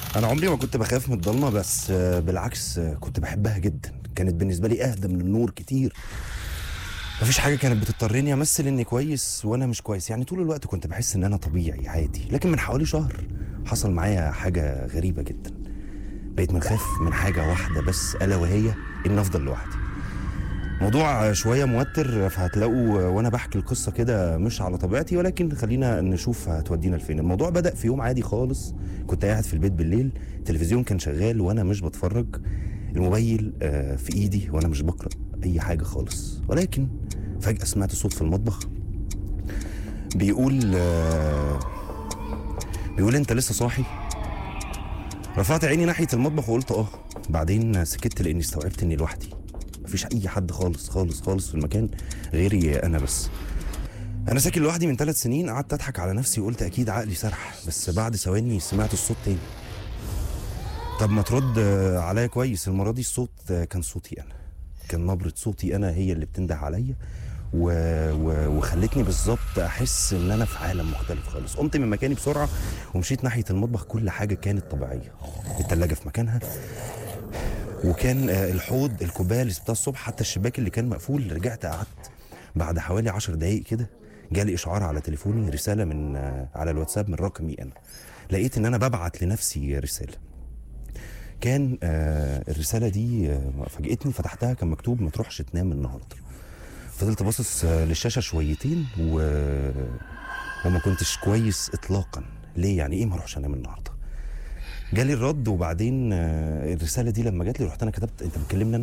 انا عمري ما كنت بخاف من الضلمه بس آه، بالعكس آه، كنت بحبها جدا كانت بالنسبه لي اهدى من النور كتير مفيش حاجه كانت بتضطرني امثل اني كويس وانا مش كويس يعني طول الوقت كنت بحس ان انا طبيعي عادي لكن من حوالي شهر حصل معايا حاجه غريبه جدا بقيت بنخاف من حاجه واحده بس الا وهي ان افضل لوحدي موضوع شويه موتر فهتلاقوا وانا بحكي القصه كده مش على طبيعتي ولكن خلينا نشوف هتودينا لفين الموضوع بدا في يوم عادي خالص كنت قاعد في البيت بالليل التلفزيون كان شغال وانا مش بتفرج الموبايل آه، في ايدي وانا مش بقرا اي حاجه خالص ولكن فجاه سمعت صوت في المطبخ بيقول آه، بيقول انت لسه صاحي رفعت عيني ناحيه المطبخ وقلت اه بعدين سكت لاني استوعبت اني لوحدي مفيش اي حد خالص خالص خالص في المكان غيري انا بس انا ساكن لوحدي من ثلاث سنين قعدت اضحك على نفسي وقلت اكيد عقلي سرح بس بعد ثواني سمعت الصوت تاني طب ما ترد آه، عليا كويس المره دي الصوت آه، كان صوتي انا كان نبره صوتي انا هي اللي بتنده عليا و... و... وخلتني بالظبط احس ان انا في عالم مختلف خالص قمت من مكاني بسرعه ومشيت ناحيه المطبخ كل حاجه كانت طبيعيه التلاجة في مكانها وكان آه، الحوض الكوبايه اللي سبتها الصبح حتى الشباك اللي كان مقفول رجعت قعدت بعد حوالي عشر دقايق كده جالي اشعار على تليفوني رساله من آه، على الواتساب من رقمي انا لقيت ان انا ببعت لنفسي رساله كان آه الرساله دي آه فاجئتني فتحتها كان مكتوب ما تروحش تنام النهارده فضلت باصص آه للشاشه شويتين و... وما كنتش كويس اطلاقا ليه يعني ايه ما اروحش انام النهارده جالي الرد وبعدين آه الرساله دي لما جات لي رحت انا كتبت انت بتكلمني أنا؟